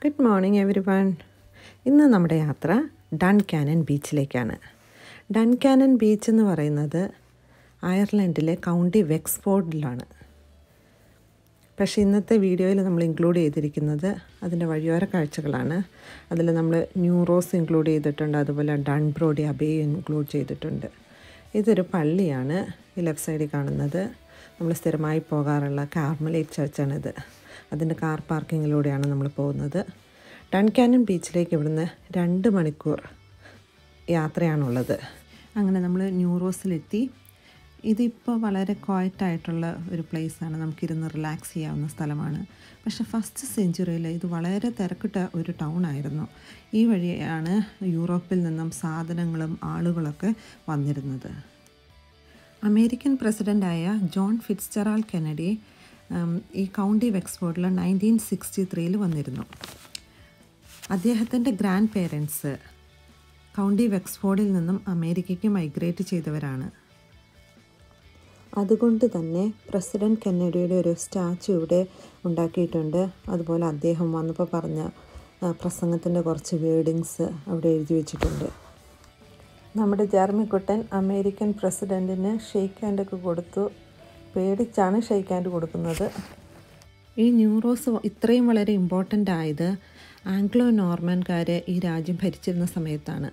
good morning every one ഇന്ന് നമ്മുടെ യാത്ര ഡൺ ക്യാനൻ ബീച്ചിലേക്കാണ് ഡൺ ക്യാനൻ ബീച്ച് എന്ന് പറയുന്നത് അയർലൻഡിലെ കൗണ്ടി വെക്സ്ഫോർഡിലാണ് പക്ഷേ ഇന്നത്തെ വീഡിയോയിൽ നമ്മൾ ഇൻക്ലൂഡ് ചെയ്തിരിക്കുന്നത് അതിൻ്റെ വഴിയോര കാഴ്ചകളാണ് അതിൽ നമ്മൾ ന്യൂറോസ് ഇൻക്ലൂഡ് ചെയ്തിട്ടുണ്ട് അതുപോലെ ഡൺ ബ്രോഡി അബേയും ഇൻക്ലൂഡ് ചെയ്തിട്ടുണ്ട് ഇതൊരു പള്ളിയാണ് ഈ ലെഫ്റ്റ് സൈഡിൽ കാണുന്നത് നമ്മൾ സ്ഥിരമായി പോകാറുള്ള കാർമലേറ്റ് ചർച്ചാണിത് അതിൻ്റെ കാർ പാർക്കിങ്ങിലൂടെയാണ് നമ്മൾ പോകുന്നത് ഡൺ ക്യാനൻ ബീച്ചിലേക്ക് ഇവിടുന്ന് രണ്ട് മണിക്കൂർ യാത്രയാണുള്ളത് അങ്ങനെ നമ്മൾ ന്യൂറോസിലെത്തി ഇതിപ്പോൾ വളരെ ക്വയറ്റായിട്ടുള്ള ഒരു പ്ലേസാണ് നമുക്കിരുന്ന് റിലാക്സ് ചെയ്യാവുന്ന സ്ഥലമാണ് പക്ഷേ ഫസ്റ്റ് സെഞ്ചുറിയിൽ ഇത് വളരെ തിരക്കിട്ട ഒരു ടൗൺ ആയിരുന്നു ഈ വഴിയാണ് യൂറോപ്പിൽ നിന്നും സാധനങ്ങളും ആളുകളൊക്കെ വന്നിരുന്നത് അമേരിക്കൻ പ്രസിഡൻ്റായ ജോൺ ഫിറ്റ്സ്ചറാൾ കെനഡി ഈ കൗണ്ടി വെക്സ്ഫോർഡിൽ നയൻറ്റീൻ സിക്സ്റ്റി ത്രീയിൽ വന്നിരുന്നു അദ്ദേഹത്തിൻ്റെ ഗ്രാൻഡ് പേരൻസ് കൗണ്ടി വെക്സ്ഫോർഡിൽ നിന്നും അമേരിക്കയ്ക്ക് മൈഗ്രേറ്റ് ചെയ്തവരാണ് അതുകൊണ്ട് തന്നെ പ്രസിഡൻറ്റ് കെന്നഡിയുടെ ഒരു സ്റ്റാച്ചു ഇവിടെ ഉണ്ടാക്കിയിട്ടുണ്ട് അതുപോലെ അദ്ദേഹം വന്നപ്പോൾ പറഞ്ഞ പ്രസംഗത്തിൻ്റെ കുറച്ച് വേർഡിങ്സ് അവിടെ എഴുതി വെച്ചിട്ടുണ്ട് നമ്മുടെ ജർമ്മിക്കുട്ടൻ അമേരിക്കൻ പ്രസിഡൻറ്റിന് ഷെയ്ക്ക് ഹാൻഡൊക്കെ കൊടുത്തു പേടിച്ചാണ് ഷെയ്ക്ക് ഹാൻഡ് കൊടുക്കുന്നത് ഈ ന്യൂറോസ് ഇത്രയും വളരെ ഇമ്പോർട്ടൻ്റ് ആയത് ആംഗ്ലോ നോർമൻകാർ ഈ രാജ്യം ഭരിച്ചിരുന്ന സമയത്താണ്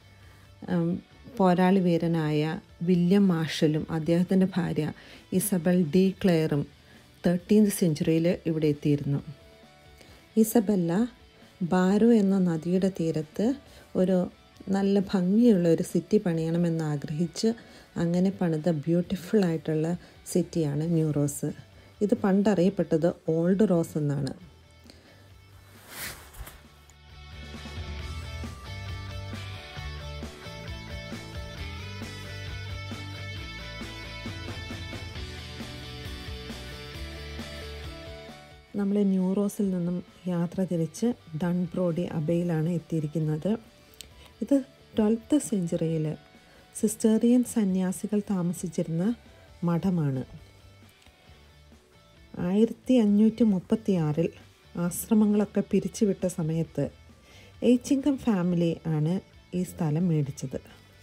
പോരാളി വീരനായ വില്യം മാർഷലും അദ്ദേഹത്തിൻ്റെ ഭാര്യ ഇസബൽ ഡി ക്ലെയറും തേർട്ടീൻത് സെഞ്ചുറിയിൽ ഇവിടെ എത്തിയിരുന്നു ഇസബല്ല ബാരോ എന്ന നദിയുടെ തീരത്ത് ഒരു നല്ല ഭംഗിയുള്ള ഒരു സിറ്റി പണിയണമെന്ന് ആഗ്രഹിച്ച് അങ്ങനെ പണിത ബ്യൂട്ടിഫുൾ ആയിട്ടുള്ള സിറ്റിയാണ് ന്യൂറോസ് ഇത് പണ്ടറിയപ്പെട്ടത് ഓൾഡ് റോസ് എന്നാണ് നമ്മൾ ന്യൂറോസിൽ നിന്നും യാത്ര തിരിച്ച് ഡൺബ്രോഡി അബയിലാണ് എത്തിയിരിക്കുന്നത് ഇത് ട്വൽത്ത് സെഞ്ചുറിയിൽ സിസ്റ്റേറിയൻ സന്യാസികൾ താമസിച്ചിരുന്ന മഠമാണ് ആയിരത്തി അഞ്ഞൂറ്റി മുപ്പത്തി ആറിൽ ആശ്രമങ്ങളൊക്കെ പിരിച്ചുവിട്ട സമയത്ത് എയ്ച്ചിങ്കം ഫാമിലി ആണ് ഈ സ്ഥലം മേടിച്ചത്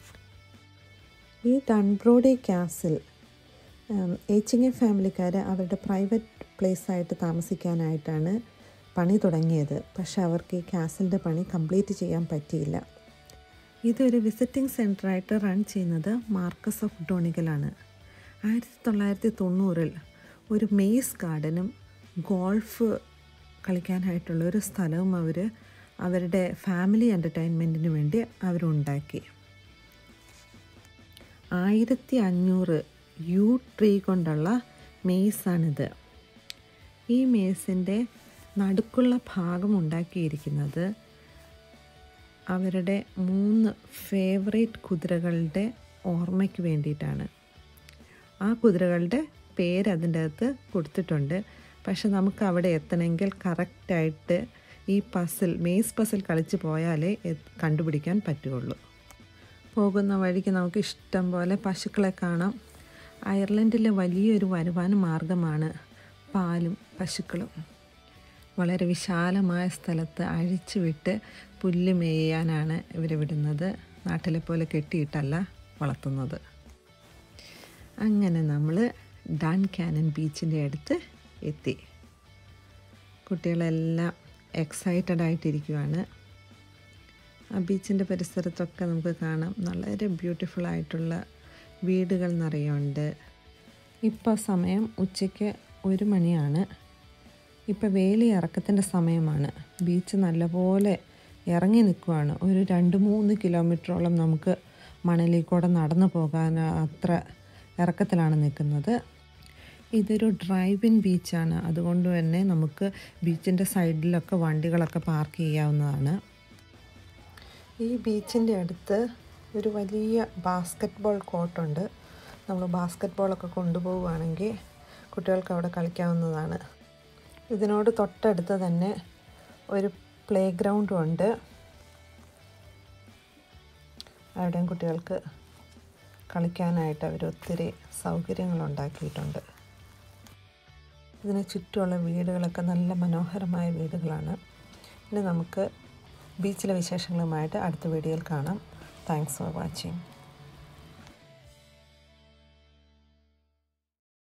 ഈ ഡൺബ്രോഡി കാസിൽ ഏച്ചിങ്ങ ഫാമിലിക്കാർ അവരുടെ പ്രൈവറ്റ് പ്ലേസായിട്ട് താമസിക്കാനായിട്ടാണ് പണി തുടങ്ങിയത് പക്ഷെ അവർക്ക് ഈ കാസിലിൻ്റെ പണി കംപ്ലീറ്റ് ചെയ്യാൻ പറ്റിയില്ല ഇതൊരു വിസിറ്റിംഗ് സെൻ്ററായിട്ട് റൺ ചെയ്യുന്നത് മാർക്കസ് ഓഫ് ഡോണിഗലാണ് ആയിരത്തി തൊള്ളായിരത്തി തൊണ്ണൂറിൽ ഒരു മെയ്സ് ഗാർഡനും ഗോൾഫ് കളിക്കാനായിട്ടുള്ള ഒരു സ്ഥലവും അവർ അവരുടെ ഫാമിലി എൻ്റർടൈൻമെൻറ്റിന് വേണ്ടി അവരുണ്ടാക്കി ആയിരത്തി അഞ്ഞൂറ് യു ട്രീ കൊണ്ടുള്ള മേസാണിത് ഈ മേസിൻ്റെ നടുക്കുള്ള ഭാഗം ഉണ്ടാക്കിയിരിക്കുന്നത് അവരുടെ മൂന്ന് ഫേവറേറ്റ് കുതിരകളുടെ ഓർമ്മയ്ക്ക് വേണ്ടിയിട്ടാണ് ആ കുതിരകളുടെ പേര് അതിൻ്റെ അകത്ത് കൊടുത്തിട്ടുണ്ട് പക്ഷെ നമുക്ക് അവിടെ എത്തണമെങ്കിൽ കറക്റ്റായിട്ട് ഈ പസിൽ മേസ് പസിൽ കളിച്ച് പോയാലേ കണ്ടുപിടിക്കാൻ പറ്റുകയുള്ളൂ പോകുന്ന വഴിക്ക് നമുക്ക് ഇഷ്ടം പോലെ പശുക്കളെ കാണാം അയർലൻഡിലെ വലിയൊരു വരുമാന മാർഗമാണ് പാലും പശുക്കളും വളരെ വിശാലമായ സ്ഥലത്ത് അഴിച്ചു വിട്ട് പുല്ല് മേയാനാണ് ഇവർ വിടുന്നത് നാട്ടിലെ പോലെ കെട്ടിയിട്ടല്ല വളർത്തുന്നത് അങ്ങനെ നമ്മൾ ഡൺ ക്യാനൻ ബീച്ചിൻ്റെ അടുത്ത് എത്തി കുട്ടികളെല്ലാം എക്സൈറ്റഡ് ആയിട്ടിരിക്കുവാണ് ആ ബീച്ചിൻ്റെ പരിസരത്തൊക്കെ നമുക്ക് കാണാം വളരെ ബ്യൂട്ടിഫുൾ ആയിട്ടുള്ള വീടുകൾ നിറയുണ്ട് ഇപ്പോൾ സമയം ഉച്ചയ്ക്ക് ഒരു മണിയാണ് ഇപ്പോൾ വേലി ഇറക്കത്തിൻ്റെ സമയമാണ് ബീച്ച് നല്ലപോലെ ഇറങ്ങി നിൽക്കുവാണ് ഒരു രണ്ട് മൂന്ന് കിലോമീറ്ററോളം നമുക്ക് മണലിൽ കൂടെ നടന്നു പോകാൻ അത്ര ഇറക്കത്തിലാണ് നിൽക്കുന്നത് ഇതൊരു ഡ്രൈവ് ഇൻ ബീച്ചാണ് അതുകൊണ്ട് തന്നെ നമുക്ക് ബീച്ചിൻ്റെ സൈഡിലൊക്കെ വണ്ടികളൊക്കെ പാർക്ക് ചെയ്യാവുന്നതാണ് ഈ ബീച്ചിൻ്റെ അടുത്ത് ഒരു വലിയ ബാസ്ക്കറ്റ് ബോൾ കോർട്ടുണ്ട് നമ്മൾ ബാസ്ക്കറ്റ് ബോളൊക്കെ കൊണ്ടുപോവുകയാണെങ്കിൽ കുട്ടികൾക്ക് അവിടെ കളിക്കാവുന്നതാണ് ഇതിനോട് തൊട്ടടുത്ത് തന്നെ ഒരു പ്ലേ ഗ്രൗണ്ടും ഉണ്ട് അവിടെയും കുട്ടികൾക്ക് കളിക്കാനായിട്ട് അവർ ഒത്തിരി സൗകര്യങ്ങൾ ഉണ്ടാക്കിയിട്ടുണ്ട് ഇതിന് ചുറ്റുമുള്ള വീടുകളൊക്കെ നല്ല മനോഹരമായ വീടുകളാണ് ഇനി നമുക്ക് ബീച്ചിലെ വിശേഷങ്ങളുമായിട്ട് അടുത്ത വീഡിയോയിൽ കാണാം താങ്ക്സ് ഫോർ വാച്ചിങ്